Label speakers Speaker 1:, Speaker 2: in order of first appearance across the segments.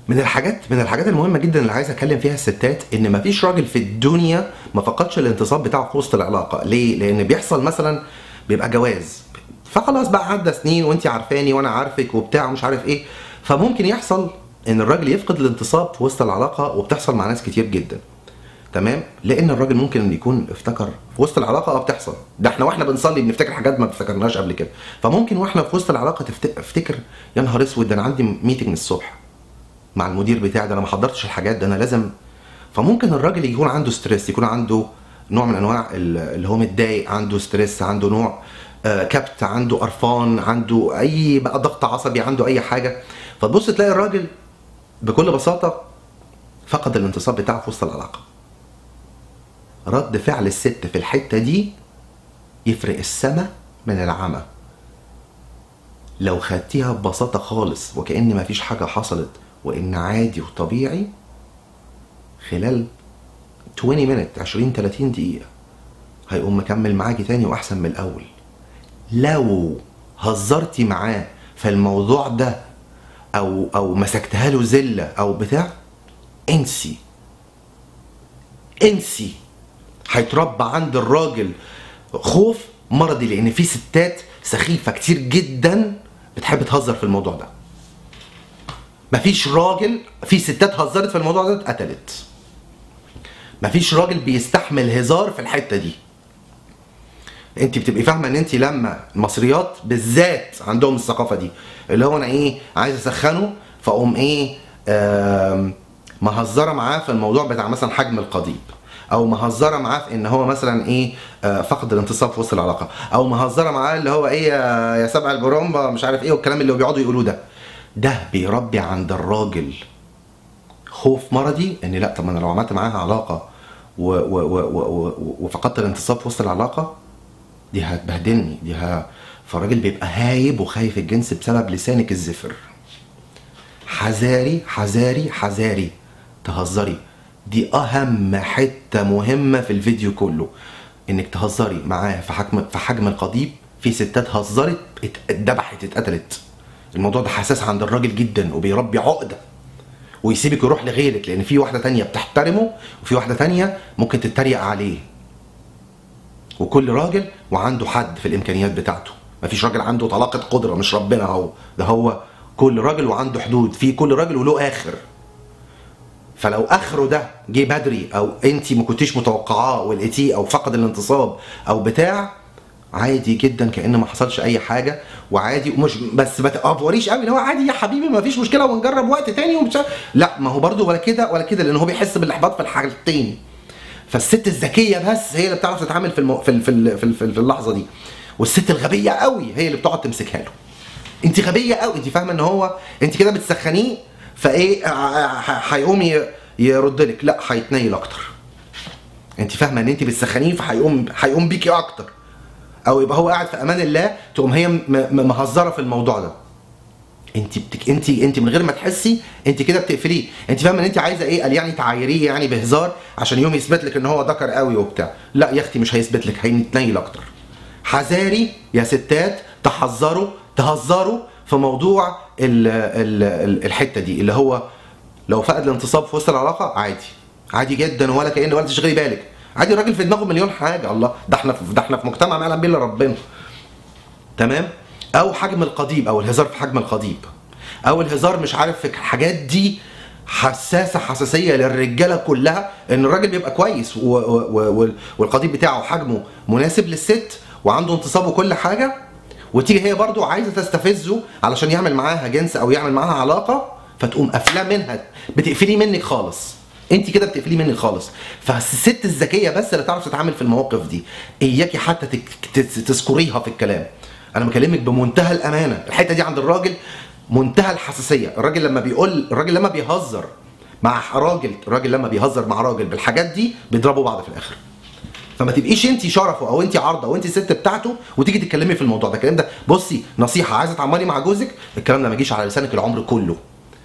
Speaker 1: من الحاجات من الحاجات المهمه جدا اللي عايز اتكلم فيها الستات ان مفيش راجل في الدنيا ما فقدش الانتصاب بتاعه في وسط العلاقه ليه لان بيحصل مثلا بيبقى جواز فخلاص بقى عدى سنين وانت عارفاني وانا عارفك وبتاع ومش عارف ايه فممكن يحصل ان الراجل يفقد الانتصاب في وسط العلاقه وبتحصل مع ناس كتير جدا تمام لان الراجل ممكن ان يكون افتكر في وسط العلاقه اه بتحصل ده احنا واحنا بنصلي بنفتكر حاجات ما افتكرناهاش قبل كده فممكن واحنا في وسط العلاقه تفت- افتكر يا نهار اسود ده انا عندي ميتنج الصبح مع المدير بتاعي ده انا ما حضرتش الحاجات ده انا لازم فممكن الراجل يكون عنده ستريس يكون عنده نوع من انواع ال- اللي هو متضايق عنده ستريس عنده نوع آه، كبت عنده قرفان عنده اي بقى ضغط عصبي عنده اي حاجه فتبص تلاقي الراجل بكل بساطه فقد الانتصاب بتاعه في وسط العلاقه رد فعل الست في الحته دي يفرق السما من العمى لو خدتيها ببساطة خالص وكأن مفيش حاجة حصلت وإن عادي وطبيعي خلال 20 minute 20 30 دقيقة هيقوم مكمل معاكي تاني وأحسن من الأول لو هزرتي معاه في الموضوع ده أو أو مسكتها له زلة أو بتاع انسي انسي هيتربى عند الراجل خوف مرضي لان في ستات سخيفه كتير جدا بتحب تهزر في الموضوع ده مفيش راجل في ستات هزرت في الموضوع ده اتقتلت مفيش راجل بيستحمل هزار في الحته دي انت بتبقي فاهمه ان انت لما المصريات بالذات عندهم الثقافه دي اللي هو انا ايه عايز اسخنه فاقوم ايه آم، مهزره معاه في الموضوع بتاع مثلا حجم القضيب او مهزره معاه في ان هو مثلا ايه آه، فقد الانتصاب في وسط العلاقه او مهزره معاه اللي هو ايه يا يا سبع البرومبا مش عارف ايه والكلام اللي بيقعدوا يقولوه ده ده بيربي عند الراجل خوف مرضي ان لا طب ما انا لو عملت معاها علاقه و و و و و وفقدت الانتصاب في وسط العلاقه دي هتبهدلني دي ه... فالراجل بيبقى هايب وخايف الجنس بسبب لسانك الزفر حذاري حذاري حذاري تهزري دي اهم حته مهمه في الفيديو كله انك تهزري معاه في حجم في حجم القضيب في ستات هزرت ات- اتذبحت اتقتلت الموضوع ده حساس عند الراجل جدا وبيربي عقده ويسيبك يروح لغيرك لان في واحده تانية بتحترمه وفي واحده تانية ممكن تتريق عليه وكل راجل وعنده حد في الامكانيات بتاعته مفيش راجل عنده طلاقه قدره مش ربنا هو ده هو كل راجل وعنده حدود في كل راجل وله اخر فلو اخره ده جه بدري او انت ما كنتيش متوقعاه ولقيتيه او فقد الانتصاب او بتاع عادي جدا كان ما حصلش اي حاجه وعادي ومش بس ما تقفوريش قوي اللي هو عادي يا حبيبي ما فيش مشكله ونجرب وقت تاني ومش عارف- لا ما هو برده ولا كده ولا كده لان هو بيحس بالاحباط في الحالتين فالست الذكيه بس هي اللي بتعرف تتعامل في المو... في ال- في ال- في ال- في ال- في اللحظه دي والست الغبيه قوي هي اللي بتقعد تمسكها له انت غبيه قوي انت فاهمه ان هو انت كده بتسخنيه فايه ع- ع- هيقوم ي- يرد لك لا هيتنيل اكتر انت فاهمه ان انت بتسخنيه فهيقوم هيقوم بيكي اكتر او يبقى هو قاعد في امان الله تقوم هي م- م- مهزره في الموضوع ده انت بتك... انت انت من غير ما تحسي انت كده بتقفليه انت فاهمه ان انت عايزه ايه قال يعني تعايريه يعني بهزار عشان يوم يثبت لك ان هو ذكر قوي وبتاع لا يا اختي مش هيثبت لك هيتنيل اكتر حذاري يا ستات تحذروا تهزروا في موضوع ال... ال... ال... الحته دي اللي هو لو فقد الانتصاب في وسط العلاقه عادي عادي جدا ولا كأن ولا تشغلي بالك عادي الراجل في دماغه مليون حاجه الله ده احنا في ده احنا في مجتمع ما يعلم به الا ربنا تمام او حجم القضيب او الهزار في حجم القضيب او الهزار مش عارف في الحاجات دي حساسه حساسيه للرجاله كلها ان الراجل بيبقى كويس و و و والقضيب بتاعه حجمه مناسب للست وعنده انتصاب وكل حاجه وتيجي هي برضو عايزه تستفزه علشان يعمل معاها جنس او يعمل معاها علاقه فتقوم قافلاه منها بتقفليه منك خالص انت كده بتقفليه منك خالص فالست الذكيه بس اللي تعرف تتعامل في المواقف دي اياكي حتى تك- تس- تذكريها في الكلام انا بكلمك بمنتهى الامانه الحته دي عند الراجل منتهى الحساسيه الراجل لما بيقول الراجل لما بيهزر مع راجل الراجل لما بيهزر مع راجل بالحاجات دي بيضربوا بعض في الاخر فما تبقيش انت شرفه او انت عارضه او انت الست بتاعته وتيجي تتكلمي في الموضوع ده الكلام ده بصي نصيحه عايزه تعملي مع جوزك الكلام ده ما يجيش على لسانك العمر كله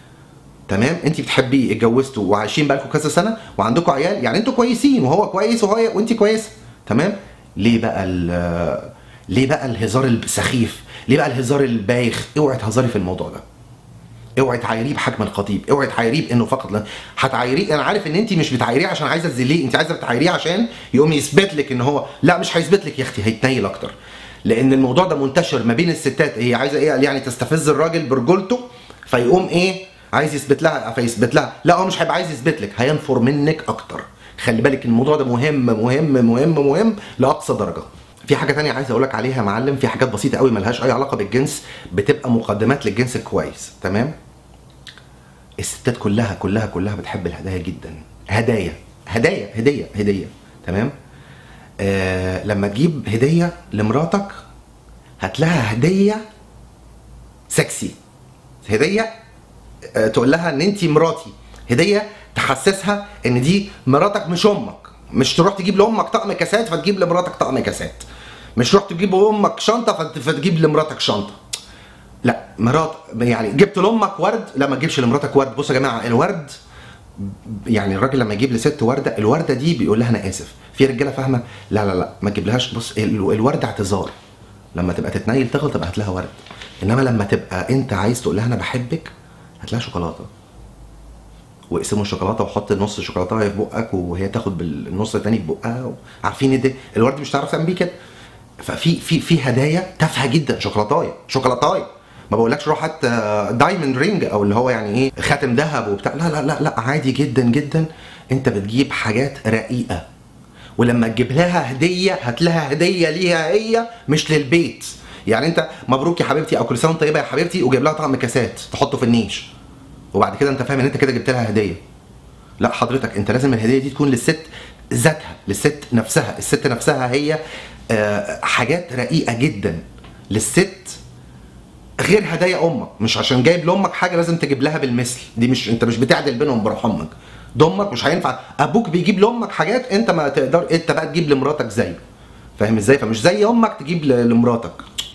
Speaker 1: تمام انت بتحبيه اتجوزتوا وعايشين بقالكم كذا سنه وعندكم عيال يعني انتوا كويسين وهو كويس وهو وانت كويسه تمام ليه بقى ال- ليه بقى الهزار السخيف ليه بقى الهزار البايخ اوعي تهزري في الموضوع ده اوعي تعايريه بحجم الخطيب اوعي تعايريه بانه فقط لا هتعايريه انا عارف ان انت مش بتعايريه عشان عايزه تذليه انت عايزه تعايريه عشان يقوم يثبت لك ان هو لا مش هيثبت لك يا اختي هيتنيل اكتر لان الموضوع ده منتشر ما بين الستات هي عايزه ايه يعني تستفز الراجل برجولته فيقوم ايه عايز يثبت لها فيثبت لها لا هو مش هيبقى عايز يثبت لك هينفر منك اكتر خلي بالك الموضوع ده مهم مهم مهم مهم لاقصى درجه في حاجه تانية عايز اقولك عليها يا معلم في حاجات بسيطه قوي ملهاش اي علاقه بالجنس بتبقى مقدمات للجنس الكويس تمام الستات كلها كلها كلها بتحب الهدايا جدا هدايا هدايا هديه هديه تمام آه لما تجيب هديه لمراتك هات لها هديه سكسي هديه آه تقول لها ان انت مراتي هديه تحسسها ان دي مراتك مش امك مش تروح تجيب لامك طقم كاسات فتجيب لمراتك طقم كاسات مش تروح تجيب لامك شنطه فت- فتجيب لمراتك شنطه لا مرات يعني جبت لامك ورد لا ما تجيبش لمراتك ورد بصوا يا جماعه الورد يعني الراجل لما يجيب لست ورده الورده دي بيقول لها انا اسف في رجاله فاهمه لا لا لا ما تجيبلهاش بص ال- الورد اعتذار لما تبقى تتنيل تغلط تبقى هات لها ورد انما لما تبقى انت عايز تقول لها انا بحبك هات لها شوكولاته واقسموا الشوكولاته وحط نص شوكولاته في بقك وهي تاخد بالنص التاني في بقها عارفين ده الورد مش هتعرف تعمل بيه كده ففي في في هدايا تافهه جدا شوكولاتايه شوكولاتايه ما بقولكش روح هات دايموند رينج او اللي هو يعني ايه خاتم ذهب وبتاع لا لا لا لا عادي جدا جدا انت بتجيب حاجات رقيقه ولما تجيب لها هديه هات لها هديه ليها هي مش للبيت يعني انت مبروك يا حبيبتي او كل سنه وانت طيبه يا حبيبتي وجايب لها طقم كاسات تحطه في النيش وبعد كده انت فاهم ان انت كده جبت لها هديه لا حضرتك انت لازم الهديه دي تكون للست ذاتها للست نفسها الست نفسها هي آه، حاجات رقيقه جدا للست غير هدايا امك مش عشان جايب لامك حاجه لازم تجيب لها بالمثل دي مش انت مش بتعدل بينهم بروح امك ده امك مش هينفع ابوك بيجيب لامك حاجات انت ما تقدر انت بقى تجيب لمراتك زيه فاهم ازاي فمش زي امك تجيب ل- لمراتك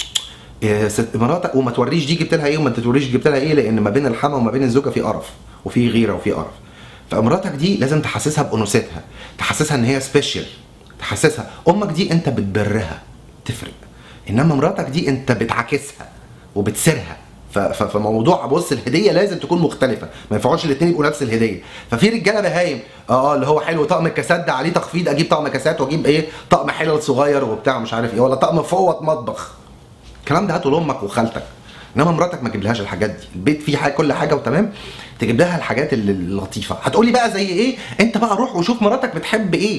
Speaker 1: يا ست مراتك وما توريش دي جبت لها ايه وما توريش جبت لها ايه لان ما بين الحما وما بين الزوجه في قرف وفي غيره وفي قرف فمراتك دي لازم تحسسها بانوثتها تحسسها ان هي سبيشال تحسسها امك دي انت بتبرها تفرق انما مراتك دي انت بتعاكسها وبتسرها ف- ف- فموضوع بص الهديه لازم تكون مختلفه ما ينفعوش الاثنين يبقوا نفس الهديه ففي رجاله بهايم اه اللي هو حلو طقم الكاسات ده عليه تخفيض اجيب طقم كاسات واجيب ايه طقم حلل صغير وبتاع مش عارف ايه ولا طقم فوط مطبخ الكلام ده هاته لامك وخالتك انما مراتك ما تجيبلهاش الحاجات دي البيت فيه حاجة كل حاجه وتمام تجيب لها الحاجات اللي- اللطيفه هتقولي بقى زي ايه انت بقى روح وشوف مراتك بتحب ايه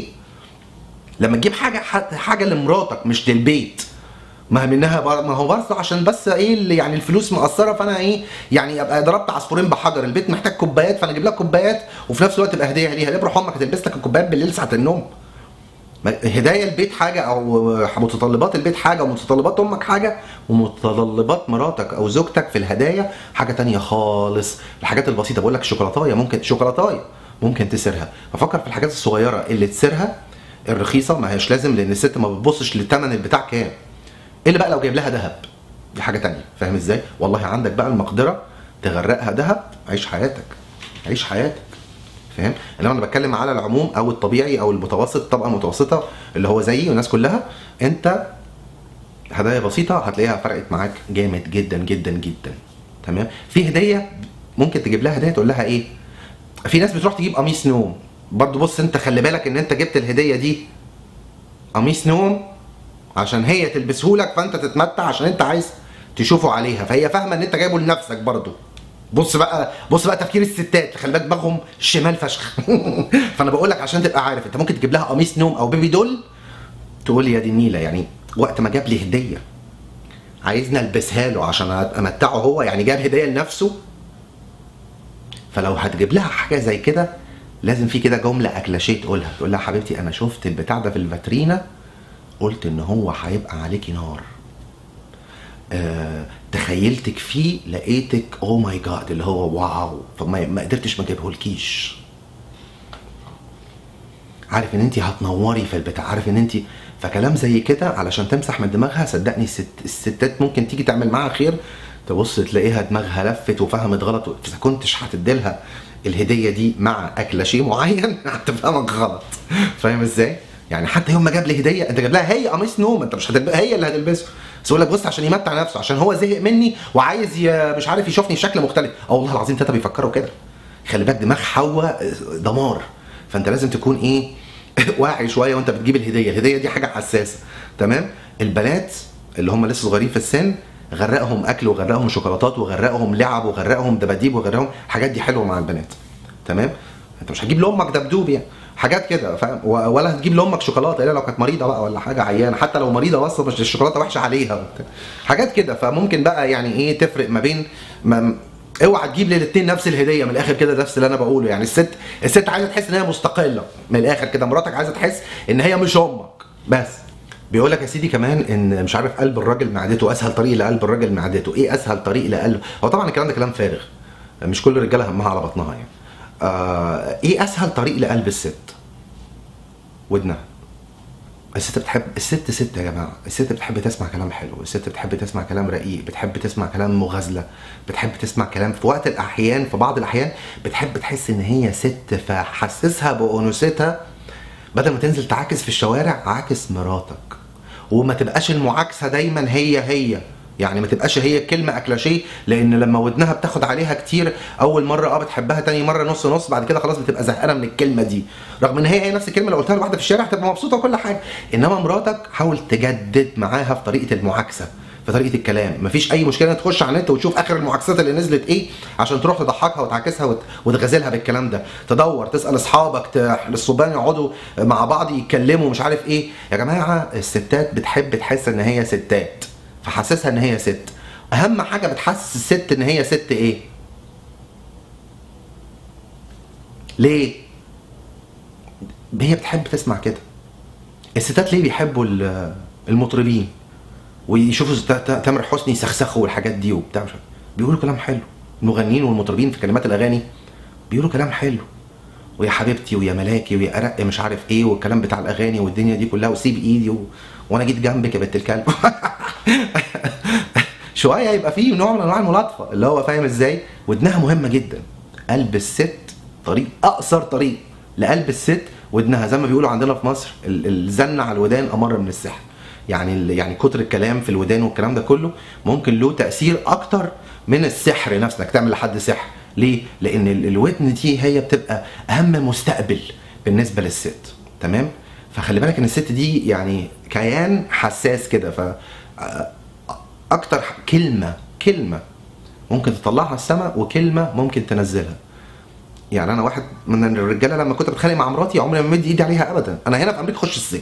Speaker 1: لما تجيب حاجه ح- حاجه لمراتك مش للبيت ما هي منها بر... ما هو برضه عشان بس ايه اللي يعني الفلوس مقصره فانا ايه يعني ابقى ضربت عصفورين بحجر البيت محتاج كوبايات فانا اجيب لك كوبايات وفي نفس الوقت تبقى هديه ليها ليه بروح امك هتلبس لك الكوبايات بالليل ساعه النوم ما- هدايا البيت حاجه او متطلبات البيت حاجه ومتطلبات امك حاجه ومتطلبات مراتك او زوجتك في الهدايا حاجه تانية خالص الحاجات البسيطه بقول لك شوكولاتايه ممكن شوكولاتايه ممكن تسرها ففكر في الحاجات الصغيره اللي تسرها الرخيصه ما هيش لازم لان الست ما بتبصش لثمن البتاع كام الا بقى لو جايب لها ذهب دي حاجه تانية فاهم ازاي والله عندك بقى المقدره تغرقها ذهب عيش حياتك عيش حياتك فاهم انما انا بتكلم على العموم او الطبيعي او المتوسط الطبقه المتوسطه اللي هو زيي والناس كلها انت هدايا بسيطه هتلاقيها فرقت معاك جامد جدا جدا جدا تمام في هديه ممكن تجيب لها هديه تقول لها ايه في ناس بتروح تجيب قميص نوم برضو بص انت خلي بالك ان انت جبت الهديه دي قميص نوم عشان هي تلبسه لك فانت تتمتع عشان انت عايز تشوفه عليها فهي فاهمه ان انت جايبه لنفسك برضو بص بقى بص بقى تفكير الستات خلي بالك دماغهم شمال فشخ فانا بقول لك عشان تبقى عارف انت ممكن تجيب لها قميص نوم او بيبي دول تقول لي يا دي النيله يعني وقت ما جاب لي هديه عايزني البسها له عشان امتعه هو يعني جاب هديه لنفسه فلو هتجيب لها حاجه زي كده لازم في كده جمله اكلاشيه تقولها تقول لها حبيبتي انا شفت البتاع ده في الفاترينا قلت ان هو هيبقى عليكي نار آه تخيلتك فيه لقيتك او ماي جاد اللي هو واو فما ما قدرتش ما اجيبهولكيش عارف ان انت هتنوري في البتاع عارف ان انت فكلام زي كده علشان تمسح من دماغها صدقني الست الستات ممكن تيجي تعمل معاها خير تبص تلاقيها دماغها لفت وفهمت غلط اذا كنتش هتديلها الهديه دي مع اكلاشيه معين هتفهمك غلط فاهم ازاي؟ يعني حتى يوم ما جاب لي هديه انت جاب لها هي قميص نوم انت مش هتلبس هي اللي هتلبسه بس يقول لك بص عشان يمتع نفسه عشان هو زهق مني وعايز ي... مش عارف يشوفني بشكل مختلف اه والله العظيم تلاته بيفكروا كده خلي بالك دماغ حواء دمار فانت لازم تكون ايه واعي شويه وانت بتجيب الهديه الهديه دي حاجه حساسه تمام البنات اللي هم لسه صغيرين في السن غرقهم اكل وغرقهم شوكولاتات وغرقهم لعب وغرقهم دباديب وغرقهم الحاجات دي حلوه مع البنات تمام انت مش هتجيب لامك دبدوب يعني حاجات كده فاهم و- ولا هتجيب لامك شوكولاته الا لو كانت مريضه بقى ولا حاجه عيانه حتى لو مريضه بس مش الشوكولاته وحشه عليها وبتاع. حاجات كده فممكن بقى يعني ايه تفرق ما بين ما اوعى تجيب للاثنين نفس الهديه من الاخر كده نفس اللي انا بقوله يعني الست الست عايزه تحس ان هي مستقله من الاخر كده مراتك عايزه تحس ان هي مش امك بس بيقول لك يا سيدي كمان ان مش عارف قلب الراجل معدته اسهل طريق لقلب الراجل معدته ايه اسهل طريق لقلب هو طبعا الكلام ده كلام فارغ مش كل الرجاله همها على بطنها يعني آه ايه اسهل طريق لقلب الست ودنها الست بتحب الست ست يا جماعه الست بتحب تسمع كلام حلو الست بتحب تسمع كلام رقيق بتحب تسمع كلام مغازله بتحب تسمع كلام في وقت الاحيان في بعض الاحيان بتحب تحس ان هي ست فحسسها بانوثتها بدل ما تنزل تعاكس في الشوارع عاكس مراتك وما تبقاش المعاكسه دايما هي هي يعني ما تبقاش هي كلمه اكلاشيه لان لما ودنها بتاخد عليها كتير اول مره اه بتحبها تاني مره نص نص بعد كده خلاص بتبقى زهقانه من الكلمه دي رغم ان هي هي نفس الكلمه لو قلتها لواحده في الشارع هتبقى مبسوطه وكل حاجه انما مراتك حاول تجدد معاها في طريقه المعاكسه في طريقه الكلام مفيش اي مشكله انك تخش على النت وتشوف اخر المعاكسات اللي نزلت ايه عشان تروح تضحكها وتعاكسها وت- وتغازلها بالكلام ده تدور تسال اصحابك ت- الصبيان يقعدوا مع بعض يتكلموا مش عارف ايه يا جماعه الستات بتحب تحس ان هي ستات فحسسها ان هي ست اهم حاجه بتحسس الست ان هي ست ايه ليه هي بتحب تسمع كده الستات ليه بيحبوا ال- المطربين ويشوفوا ت- ت- تامر حسني يسخسخوا والحاجات دي وبتاع مش عارف. بيقولوا كلام حلو المغنيين والمطربين في كلمات الاغاني بيقولوا كلام حلو ويا حبيبتي ويا ملاكي ويا ارق مش عارف ايه والكلام بتاع الاغاني والدنيا دي كلها وسيب ايدي و... وانا جيت جنبك يا بنت الكلب شويه يبقى فيه نوع من انواع الملاطفه اللي هو فاهم ازاي ودنها مهمه جدا قلب الست طريق اقصر طريق لقلب الست ودنها زي ما بيقولوا عندنا في مصر ال- الزن على الودان امر من السحر يعني ال- يعني كتر الكلام في الودان والكلام ده كله ممكن له تاثير اكتر من السحر نفسه انك تعمل لحد سحر ليه لان ال- الودن دي هي بتبقى اهم مستقبل بالنسبه للست تمام فخلي بالك ان الست دي يعني كيان حساس كده ف اكتر ح- كلمه كلمه ممكن تطلعها السماء وكلمه ممكن تنزلها يعني انا واحد من الرجاله لما كنت بتخانق مع مراتي عمري ما مد ايدي عليها ابدا انا هنا في امريكا اخش السجن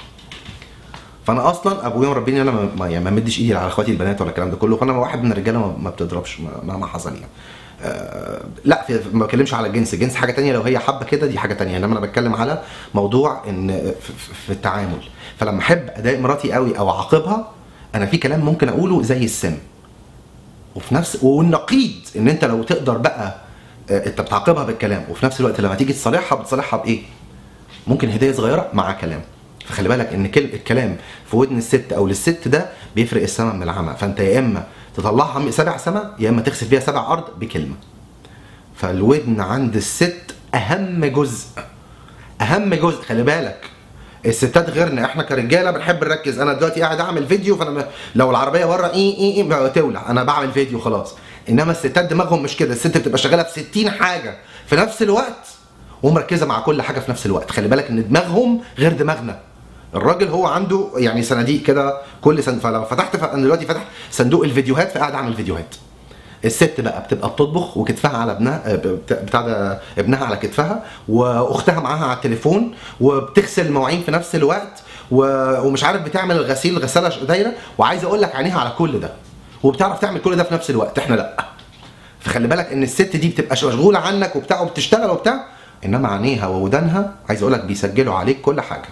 Speaker 1: فانا اصلا ابويا مربيني انا ما- ما يعني ما مدش ايدي على اخواتي البنات ولا الكلام ده كله فانا واحد من الرجاله ما- ما بتضربش ما- مهما حصل يعني آه، لا في ما بتكلمش على الجنس الجنس حاجه تانية لو هي حابه كده دي حاجه تانية انما انا بتكلم على موضوع ان في, في- في التعامل فلما احب اضايق مراتي قوي او اعاقبها انا في كلام ممكن اقوله زي السم وفي نفس والنقيض ان انت لو تقدر بقى آه، انت بتعاقبها بالكلام وفي نفس الوقت لما تيجي تصالحها بتصالحها بايه؟ ممكن هديه صغيره مع كلام فخلي بالك ان كل الكلام في ودن الست او للست ده بيفرق السما من العمى فانت يا اما تطلعها من سبع سما يا اما تغسل فيها سبع ارض بكلمه فالودن عند الست اهم جزء اهم جزء خلي بالك الستات غيرنا احنا كرجاله بنحب نركز انا دلوقتي قاعد اعمل فيديو فانا م- لو العربيه ورا ايه ايه ايه بقى تولع انا بعمل فيديو خلاص انما الستات دماغهم مش كده الست بتبقى شغاله في 60 حاجه في نفس الوقت ومركزه مع كل حاجه في نفس الوقت خلي بالك ان دماغهم غير دماغنا الراجل هو عنده يعني صناديق كده كل سن فلو فتحت ف... انا دلوقتي فاتح صندوق الفيديوهات فقاعد اعمل فيديوهات الست بقى بتبقى بتطبخ وكتفها على ابنها آه، بت- بتاع ده ابنها على كتفها واختها معاها على التليفون وبتغسل المواعين في نفس الوقت و... ومش عارف بتعمل الغسيل غساله ش- دايره وعايز اقول لك عينيها على كل ده وبتعرف تعمل كل ده في نفس الوقت احنا لا فخلي بالك ان الست دي بتبقى مشغوله عنك وبتاع وبتشتغل وبتاع انما عينيها وودانها عايز اقول لك بيسجلوا عليك كل حاجه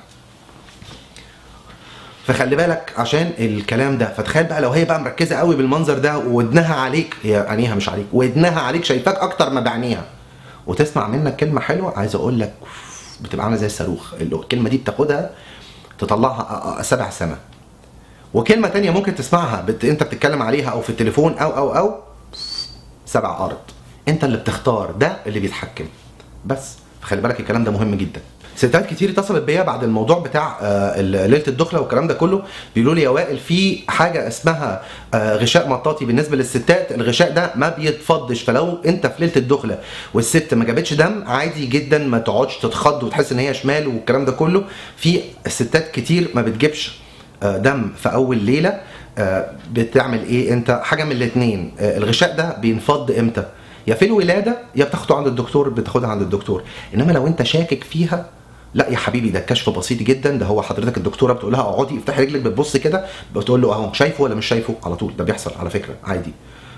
Speaker 1: فخلي بالك عشان الكلام ده فتخيل بقى لو هي بقى مركزه قوي بالمنظر ده ودنها عليك هي عينيها مش عليك ودنها عليك شايفاك اكتر ما بعينيها وتسمع منك كلمه حلوه عايز اقول لك بتبقى عامله زي الصاروخ الكلمه دي بتاخدها تطلعها أ- أ- سبع سما وكلمه تانية ممكن تسمعها بت... انت بتتكلم عليها او في التليفون او او او سبع ارض انت اللي بتختار ده اللي بيتحكم بس فخلي بالك الكلام ده مهم جدا ستات كتير اتصلت بيا بعد الموضوع بتاع آه، ال- ليله الدخله والكلام ده كله بيقولوا لي يا وائل في حاجه اسمها آه، غشاء مطاطي بالنسبه للستات الغشاء ده ما بيتفضش فلو انت في ليله الدخله والست ما جابتش دم عادي جدا ما تقعدش تتخض وتحس ان هي شمال والكلام ده كله في ستات كتير ما بتجيبش آه، دم في اول ليله آه، بتعمل ايه انت حاجه من الاثنين الغشاء ده بينفض امتى يا في الولاده يا بتاخده عند الدكتور بتاخدها عند الدكتور انما لو انت شاكك فيها لا يا حبيبي ده الكشف بسيط جدا ده هو حضرتك الدكتوره بتقول لها اقعدي افتحي رجلك بتبص كده بتقول له اهو شايفه ولا مش شايفه على طول ده بيحصل على فكره عادي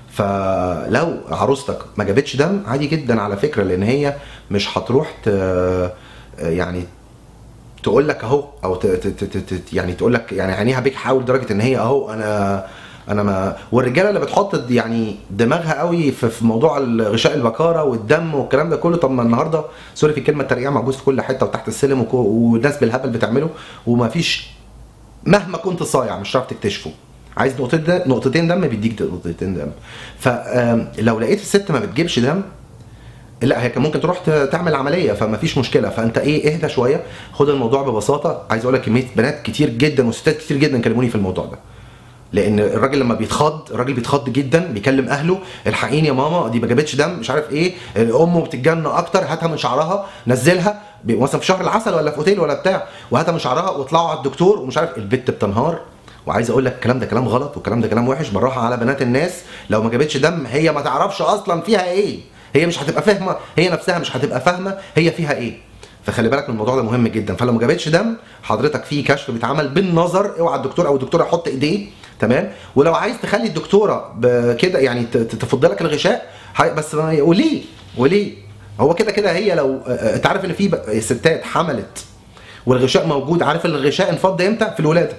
Speaker 1: فلو عروستك ما جابتش دم عادي جدا على فكره لان هي مش هتروح ت... يعني تقول لك اهو او ت... ت... ت... ت... ت- يعني تقول لك يعني عينيها بيك حاول لدرجه ان هي اهو انا انا ما والرجاله اللي بتحط يعني دماغها قوي في, في موضوع غشاء البكاره والدم والكلام ده كله طب ما النهارده سوري في الكلمه الترقيع موجود في كل حته وتحت السلم وكو- وناس بالهبل بتعمله وما فيش مهما كنت صايع مش هتعرف تكتشفه عايز نقطتين دم نقطتين دم بيديك نقطتين دم فلو لقيت الست ما بتجيبش دم لا هي كان ممكن تروح ت- تعمل عمليه فما فيش مشكله فانت ايه اهدى شويه خد الموضوع ببساطه عايز اقول لك كميه بنات كتير جدا وستات كتير جدا كلموني في الموضوع ده لان الراجل لما بيتخض الراجل بيتخض جدا بيكلم اهله الحقيني يا ماما دي ما جابتش دم مش عارف ايه امه بتتجن اكتر هاتها من شعرها نزلها بي- مثلا في شهر العسل ولا في اوتيل ولا بتاع وهاتها من شعرها واطلعوا على الدكتور ومش عارف البت بتنهار وعايز اقول لك الكلام ده كلام غلط والكلام ده كلام وحش بالراحه على بنات الناس لو ما جابتش دم هي ما تعرفش اصلا فيها ايه هي مش هتبقى فاهمه هي نفسها مش هتبقى فاهمه هي فيها ايه فخلي بالك من الموضوع ده مهم جدا فلو ما جابتش دم حضرتك في كشف بيتعمل بالنظر اوعى الدكتور او الدكتوره يحط ايديه تمام ولو عايز تخلي الدكتوره بكده يعني ت- ت- تفض لك الغشاء هي- بس ما- وليه وليه هو كده كده هي لو آه، انت عارف ان في ب- ستات حملت والغشاء موجود عارف الغشاء انفض امتى في الولاده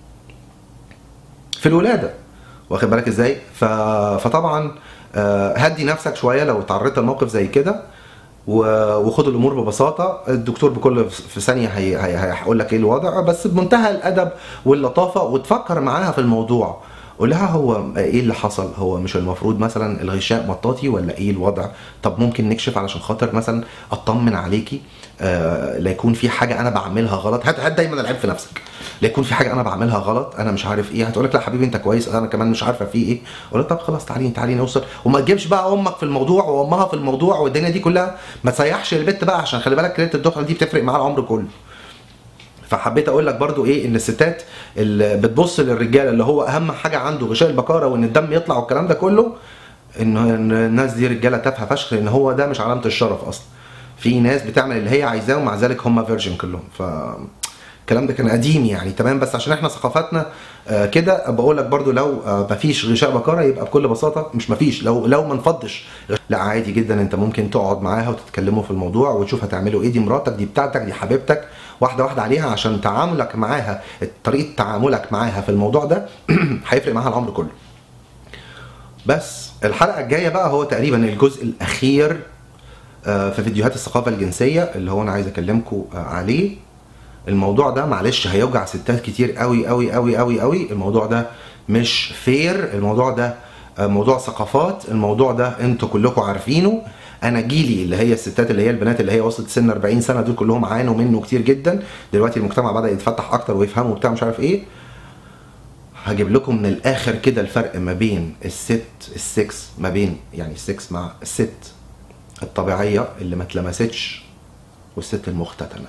Speaker 1: في الولاده واخد بالك ازاي ف... فطبعا آه، هدي نفسك شويه لو اتعرضت لموقف زي كده و- وخد الامور ببساطه الدكتور بكل في ثانيه هي- هي- هيقول لك ايه الوضع بس بمنتهى الادب واللطافه وتفكر معاها في الموضوع قول لها هو ايه اللي حصل هو مش المفروض مثلا الغشاء مطاطي ولا ايه الوضع طب ممكن نكشف علشان خاطر مثلا اطمن عليكي آه لا يكون في حاجه انا بعملها غلط هات هات دايما العيب في نفسك لا يكون في حاجه انا بعملها غلط انا مش عارف ايه هتقول لك لا حبيبي انت كويس انا كمان مش عارفه في ايه اقول لك طب خلاص تعالي تعالي نوصل وما تجيبش بقى امك في الموضوع وامها في الموضوع والدنيا دي كلها ما تسيحش البت بقى عشان خلي بالك ليله الدخله دي بتفرق معاها العمر كله فحبيت اقول لك برضو ايه ان الستات اللي بتبص للرجاله اللي هو اهم حاجه عنده غشاء البكاره وان الدم يطلع والكلام ده كله ان إن الناس دي رجاله تافهه فشخ لان هو ده مش علامه الشرف اصلا في ناس بتعمل اللي هي عايزاه ومع ذلك هم فيرجن كلهم ف الكلام ده كان قديم يعني تمام بس عشان احنا ثقافتنا آه، كده بقول لك برضو لو آه، مفيش غشاء بكاره يبقى بكل بساطه مش مفيش لو لو ما نفضش لا عادي جدا انت ممكن تقعد معاها وتتكلموا في الموضوع وتشوف هتعملوا ايه دي مراتك دي بتاعتك دي حبيبتك واحده واحده عليها عشان تعاملك معاها طريقه تعاملك معاها في الموضوع ده هيفرق معاها العمر كله بس الحلقه الجايه بقى هو تقريبا الجزء الاخير آه، في فيديوهات الثقافه الجنسيه اللي هو انا عايز اكلمكم آه، عليه الموضوع ده معلش هيوجع ستات كتير قوي قوي قوي قوي قوي الموضوع ده مش فير الموضوع ده آه، موضوع ثقافات الموضوع ده انتوا كلكم عارفينه انا جيلي اللي هي الستات اللي هي البنات اللي هي وصلت سن 40 سنه دول كلهم عانوا منه كتير جدا دلوقتي المجتمع بدا يتفتح اكتر ويفهموا وبتاع مش عارف ايه هجيب لكم من الاخر كده الفرق ما بين الست السكس ما بين يعني السكس مع الست الطبيعيه اللي ما اتلمستش والست المختتنه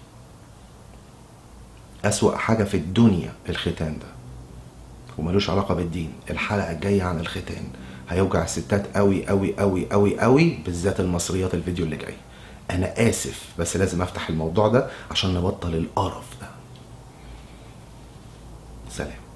Speaker 1: أسوأ حاجة في الدنيا الختان ده وملوش علاقة بالدين الحلقة الجاية عن الختان هيوجع الستات قوي قوي قوي قوي قوي بالذات المصريات الفيديو اللي جاي أنا آسف بس لازم أفتح الموضوع ده عشان نبطل القرف ده سلام